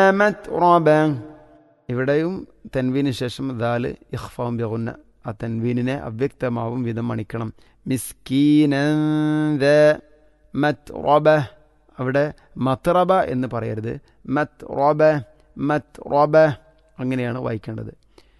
മത്റബ ഇവിടെയും തൻവീന് ശേഷം ദാല് ഇഖ്ഫാം ബിഗുന്ന ആ തൻവീനിനെ അവ്യക്തമാവും വിധം മണിക്കണം മിസ്കീന മത്റബ അവിടെ മത്റബ എന്ന് പറയരുത് മത്റബ മത്റബ അങ്ങനെയാണ് വായിക്കേണ്ടത്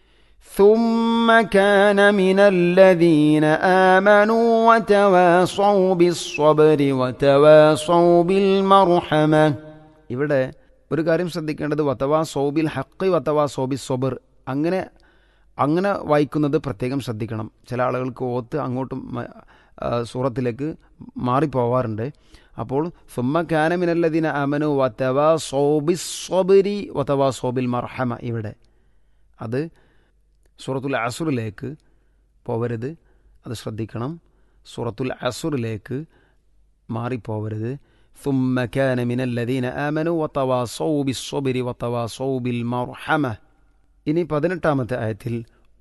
ثم كان من الذين آمنوا وتواصوا بالصبر وتواصوا بالمرحمة ഇവിടെ ഒരു കാര്യം ശ്രദ്ധിക്കേണ്ടത് വത്തവാ സോബിൽ ഹക്കി വത്തവാ സോബി സൊബർ അങ്ങനെ അങ്ങനെ വായിക്കുന്നത് പ്രത്യേകം ശ്രദ്ധിക്കണം ചില ആളുകൾക്ക് ഓത്ത് അങ്ങോട്ടും മ- ആ, സൂറത്തിലേക്ക് മാറിപ്പോവാറുണ്ട് അപ്പോൾ സുമ്മ കാനമിനല്ലതിന അമനു വത്തവാ സോബി സൊബരി വത്തവാ സോബിൽ മർഹമ ഇവിടെ അത് സൂറത്തുൽ അസുറിലേക്ക് പോവരുത് അത് ശ്രദ്ധിക്കണം സൂറത്തുൽ അസുറിലേക്ക് മാറിപ്പോവരുത് ثم كان من الذين آمنوا وتواصوا بالصبر وتواصوا بالمرحمة ഇനി പതിനെട്ടാമത്തെ ആയത്തിൽ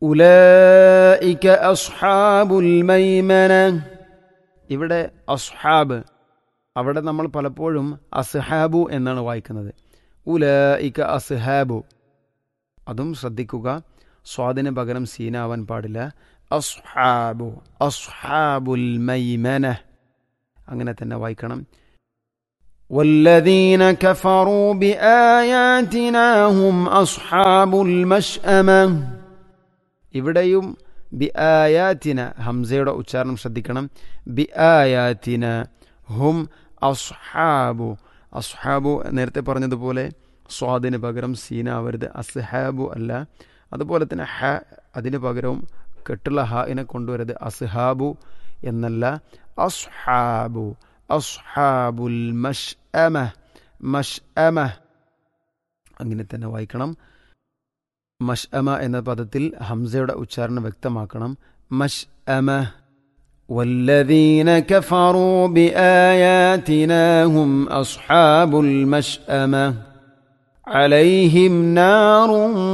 ഉലൈക അസ്ഹാബുൽ മൈമന ഇവിടെ അസ്ഹാബ് അവിടെ നമ്മൾ പലപ്പോഴും അസ്ഹാബു എന്നാണ് വായിക്കുന്നത് ഉലൈക അസ്ഹാബു അതും ശ്രദ്ധിക്കുക സ്വാദിന് പകരം സീനാവാൻ പാടില്ല അസ്ഹാബു അസ്ഹാബുൽ മൈമന അങ്ങനെ തന്നെ വായിക്കണം والذين كفروا بآياتنا هم أصحاب المشأمة ഇവിടെയും ബി ആയാത്തിന ഹംസയുടെ ഉച്ചാരണം ശ്രദ്ധിക്കണം ബി ആയാത്തിന ഹും അസ്ഹാബു അസ്ഹാബു നേരത്തെ പറഞ്ഞതുപോലെ സ്വാദിന് പകരം സീനാവരുത് അസ്ഹാബു അല്ല അതുപോലെ തന്നെ ഹ അതിന് പകരവും കെട്ടുള്ള ഹാഇനെ കൊണ്ടുവരരുത് അസ്ഹാബു എന്നല്ല അസ്ഹാബു അസ്ഹാബുൽ മഷ് അമ മഷ് അമ അങ്ങനെ തന്നെ വായിക്കണം മഷ് അമ എന്ന പദത്തിൽ ഹംസയുടെ ഉച്ചാരണം വ്യക്തമാക്കണം മഷ് അമ والذين كفروا بآياتنا هم أصحاب المشأمة عليهم نار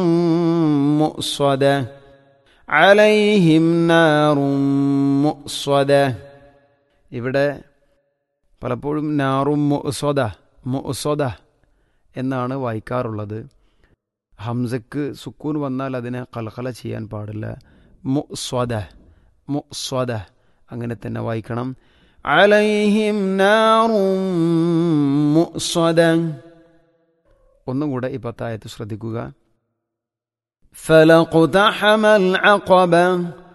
مؤصدة عليهم نار مؤصدة ഇവിടെ പലപ്പോഴും നാറും മുസോദ മുസോദ എന്നാണ് വായിക്കാറുള്ളത് ഹംസക്ക് സുക്കൂൻ വന്നാൽ അതിനെ കൽക്കല ചെയ്യാൻ പാടില്ല മുസ്വദ മുസ്വദ അങ്ങനെ തന്നെ വായിക്കണം അലൈഹിം നാറും മുസ്വദ ഒന്നും കൂടെ ഈ പത്തായത്ത് ശ്രദ്ധിക്കുക فلقتحم العقبة